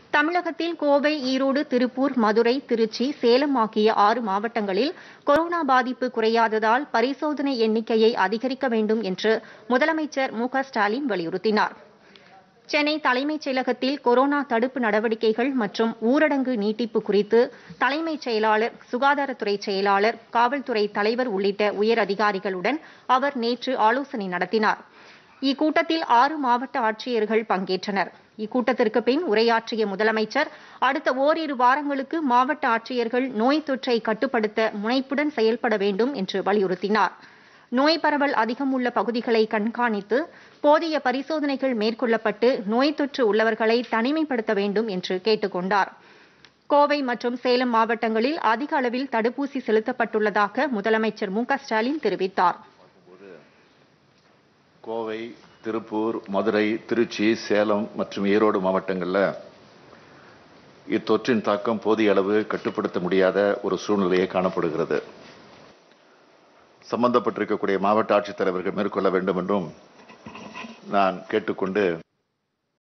தமிழகத்தில் கோவை ஈரோடு திருப்பூர் மதுரை திருச்சி சேலம் ஆகிய ஆறு மாவட்டங்களில் கொரோனா பாதிப்பு குறையாததால் பரிசோதனை எண்ணிக்கையை அதிகரிக்க வேண்டும் என்று முதலமைச்சர் மு க ஸ்டாலின் வலியுறுத்தினார் சென்னை தலைமைச் செயலகத்தில் கொரோனா தடுப்பு நடவடிக்கைகள் மற்றும் ஊரடங்கு நீட்டிப்பு குறித்து தலைமைச் செயலாளர் சுகாதாரத்துறை செயலாளர் காவல்துறை தலைவர் உள்ளிட்ட உயர் அதிகாரிகளுடன் அவர் நேற்று ஆலோசனை நடத்தினார் இக்கூட்டத்தில் ஆறு மாவட்ட ஆட்சியர்கள் பங்கேற்றனர் இக்கூட்டத்திற்கு பின் உரையாற்றிய முதலமைச்சர் அடுத்த ஓரிரு வாரங்களுக்கு மாவட்ட ஆட்சியர்கள் நோய் தொற்றை கட்டுப்படுத்த முனைப்புடன் செயல்பட வேண்டும் என்று வலியுறுத்தினார் நோய் பரவல் அதிகம் உள்ள பகுதிகளை கண்காணித்து போதிய பரிசோதனைகள் மேற்கொள்ளப்பட்டு நோய் தொற்று உள்ளவர்களை தனிமைப்படுத்த வேண்டும் என்று கேட்டுக் கொண்டார் கோவை மற்றும் சேலம் மாவட்டங்களில் அதிக அளவில் தடுப்பூசி செலுத்தப்பட்டுள்ளதாக முதலமைச்சர் மு க ஸ்டாலின் தெரிவித்தார் கோவை திருப்பூர் மதுரை திருச்சி சேலம் மற்றும் ஈரோடு மாவட்டங்களில் இத்தொற்றின் தாக்கம் போதிய அளவு கட்டுப்படுத்த முடியாத ஒரு சூழ்நிலையே காணப்படுகிறது சம்பந்தப்பட்டிருக்கக்கூடிய மாவட்ட ஆட்சித்தலைவர்கள் மேற்கொள்ள வேண்டும் என்றும் நான் கேட்டுக்கொண்டு